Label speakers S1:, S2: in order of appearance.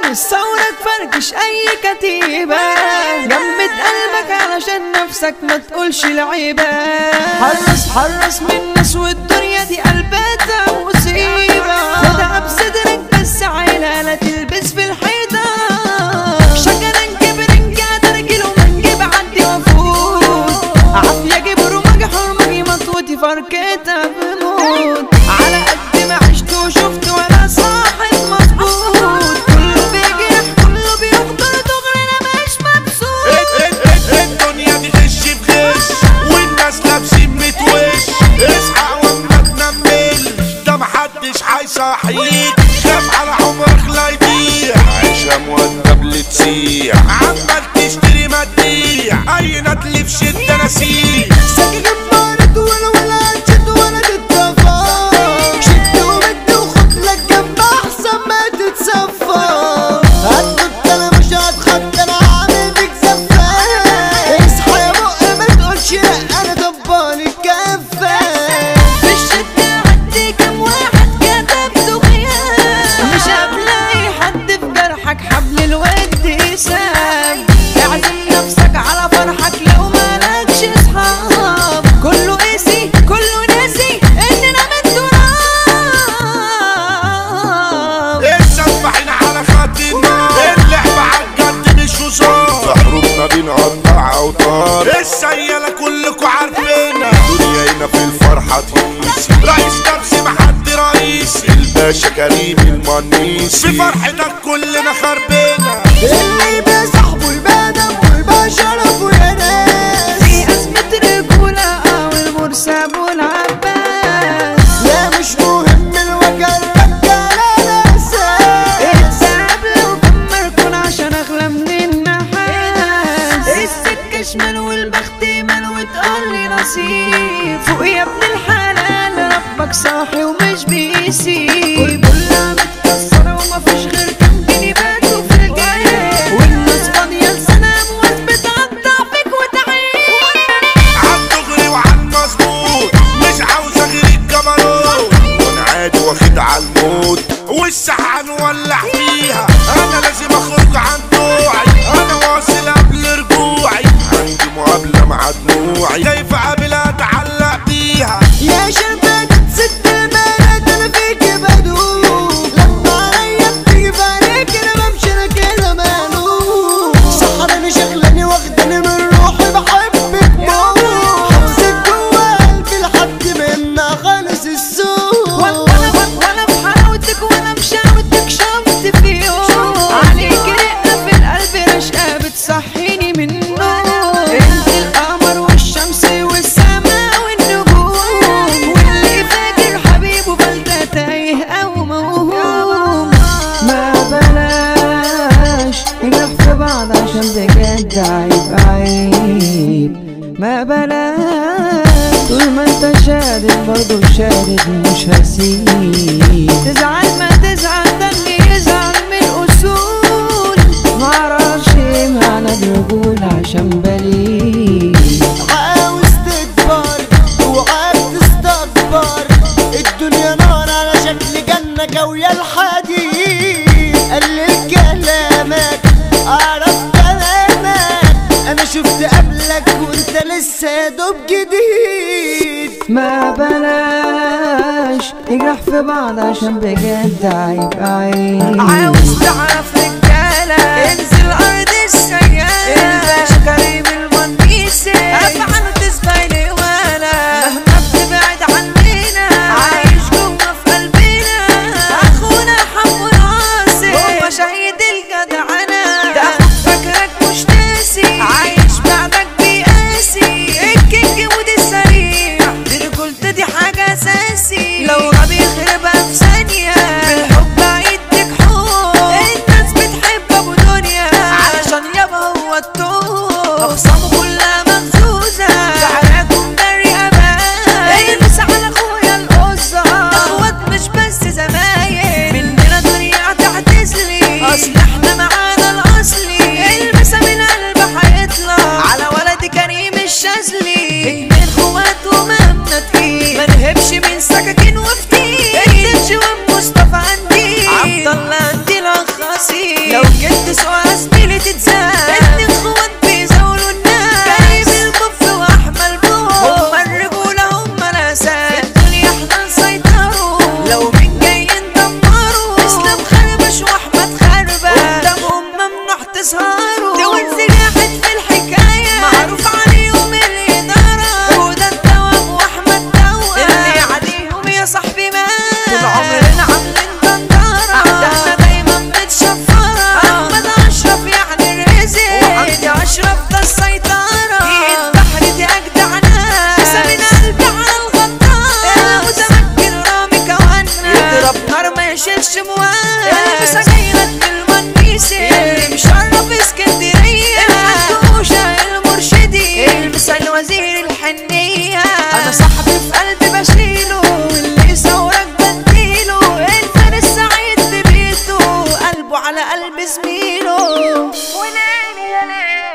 S1: ثورك فركش اي كتيبة جمد قلبك علشان نفسك ما تقولش العيبة حرص حرص من الناس والدنيا دي قلبتها مصيبة خدها بصدرك بس عيلة لا تلبس في الحيطة شجرا كبرن قادر كيلو من جيب عدي وفوت عافية جبر ومجحور مجي مطوتي فركتها بموت على قد ما عشت وشفت وانا صاحب مظبوط كله بيجرح كله بيخطر دغري انا مش مبسوط
S2: الدنيا دي غش في غش والناس لابسين متوش اصحى وما تنملش ده محدش هيصحيك خاف على عمرك لا يضيع عيشة مؤدب لتسيع عمال تشتري ما تبيع اي ندل في شدة نسيع
S1: ساكن مارد ولا ولا جد ولا تتفا شد ومد وخد لك جنب احسن ما تتصفى هتخط انا مش هتخط انا عامل بيك زفة اصحى يا بق ما تقولش لا انا طبال الكفة في الشدة عدي كم واحد كتبته غياب مش هتلاقي حد في جرحك حبل الود ساب اعزم نفسك على فرحك لو مالكش اصحاب كله قاسي كله ناسي اننا من تراب
S2: السفاحين على خط النار اللعبة عالجد مش هزار حروبنا بنقطع اوتار السيالة كلكوا عارفينها الدنيا هنا في الفرحة تهيس رئيس نفسي محد رئيس الباشا كريم المنيسي في فرحتك كلنا خربنا
S1: اللي يبقى صاحبه يبقى دمه يبقى شرفه يا ناس في أزمة رجولة أو المرسى أبو العباس لا مش مهم الوجه الرجالة ناساس اتساب لو كان مركون عشان أغلى من النحاس السكة شمال والبخت مال وتقول لي نصيب فوق يا ابن الحلال ربك صاحي ومش بيسيب والبلة متكسرة ومفيش غير كام جنيه باتوا في الجيب والناس فاضية لسنة أموات بتقطع فيك وتعيب
S2: عالدغري وعالمظبوط مش عاوزة غير الجبروت وانا عادي واخد عالموت والساعة نولع فيها انا لازم اخرج عن طوعي انا واصل قبل رجوعي عندي مقابلة مع دموعي كيف قابلها اتعلق بيها
S1: يا شباب ست البنات انا فيك بدوب لما عليا بتيجي في عليك انا بمشي انا كده مقلوب سحراني شغلاني واخداني من روحي بحبك موت حبسك جوا قلبي لحد ما يمنع خالص السوق وانا وانا في حلاوتك وانا بشاوتك شفت في يوم عليك رقه في القلب رشقه بتصحيني من النوم انت القمر والشمس والسماء والنجوم واللي فاكر حبيبه بلده تايه او موهوم ما بلاش نجرح في بعض عشان بجد عيب عيب ما بلاش طول ما انت شادد برضه شادد مش هسيب تزعل ما تزعل ده اللي يزعل من الاصول معرفش ايه معنى الرجولة عشان بليد عاوز تكبر وعاوز تستكبر الدنيا نار على شكل جنة جوية الحديد قلل كلامك اعرف كلامك انا شفت قبلك وانت لسه يا دوب جديد ما بلاش نجرح في بعض عشان بجد عيب عيب عاوز تعرف رجالة انزل ارض السيالة الباشا كريم المنيسي افعل تسبق لي ولا مهما بتبعد عننا عايش جوا في قلبنا اخونا حمو راسي هو شهيد الجدعنة ده اخوك فاكرك مش ناسي عايش بعدك بيقاسي الكينج ودي السريع دي رجولتي دي حاجة اساسي لو غبي يخربها في ثانية بالحب عيدك حب الناس بتحب ابو دنيا علشان يابا هو الطوب اقسامه كلها مغزوزة شعركم بري امان البس على اخويا القصة اخوات مش بس زمايل مننا الدنيا هتعتزلي اصل احنا معانا الاصلي البسها من قلب هيطلع على ولد كريم الشاذلي اتنين اخوات ومهمنا تقيل ما نهبش من سكاكين وفتيل يوم
S3: وليلي يا ليل